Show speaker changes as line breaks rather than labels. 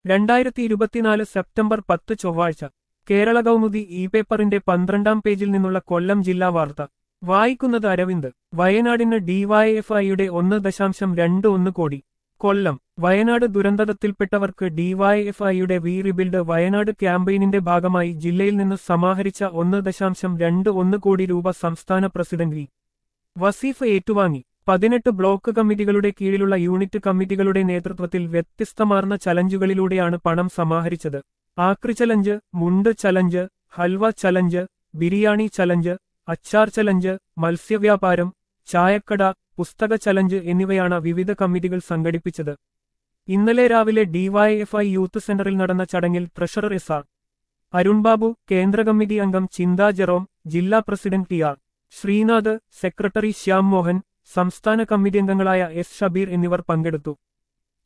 രണ്ടായിരത്തി ഇരുപത്തിനാല് സെപ്റ്റംബർ പത്ത് ചൊവ്വാഴ്ച കേരള കൗമുദി ഇ പേപ്പറിന്റെ പന്ത്രണ്ടാം പേജിൽ നിന്നുള്ള കൊല്ലം ജില്ലാ വാർത്ത വായിക്കുന്നത് അരവിന്ദ് വയനാടിന് ഡിവൈഎഫ്ഐയുടെ ഒന്ന് ദശാംശം രണ്ട് ഒന്ന് കോടി കൊല്ലം വയനാട് ദുരന്തത്തിൽപ്പെട്ടവർക്ക് ഡിവൈഎഫ്ഐയുടെ വി റിബിൽഡ് വയനാട് ക്യാമ്പയിനിന്റെ ഭാഗമായി ജില്ലയിൽ നിന്ന് സമാഹരിച്ച ഒന്ന് ദശാംശം രണ്ട് ഒന്ന് കോടി രൂപ സംസ്ഥാന പ്രസിഡന്റ് വി വസീഫ് ഏറ്റുവാങ്ങി പതിനെട്ട് ബ്ലോക്ക് കമ്മിറ്റികളുടെ കീഴിലുള്ള യൂണിറ്റ് കമ്മിറ്റികളുടെ നേതൃത്വത്തിൽ വ്യത്യസ്തമാർന്ന ചലഞ്ചുകളിലൂടെയാണ് പണം സമാഹരിച്ചത് ആക്രി ചലഞ്ച് മുണ്ട് challenge halwa challenge biryani challenge അച്ചാർ ചലഞ്ച് മത്സ്യവ്യാപാരം ചായക്കട പുസ്തക ചലഞ്ച് എന്നിവയാണ് വിവിധ കമ്മിറ്റികൾ സംഘടിപ്പിച്ചത് ഇന്നലെ രാവിലെ ഡിവൈഎഫ്ഐ യൂത്ത് സെന്ററിൽ നടന്ന ചടങ്ങിൽ treasurer S R Arun Babu കേന്ദ്ര കമ്മിറ്റി അംഗം ചിന്ത ജെറോം ജില്ലാ president T R Sreenath secretary Shyam Mohan സംസ്ഥാന കമ്മിറ്റി അംഗങ്ങളായ എസ് ഷബീർ എന്നിവർ പങ്കെടുത്തു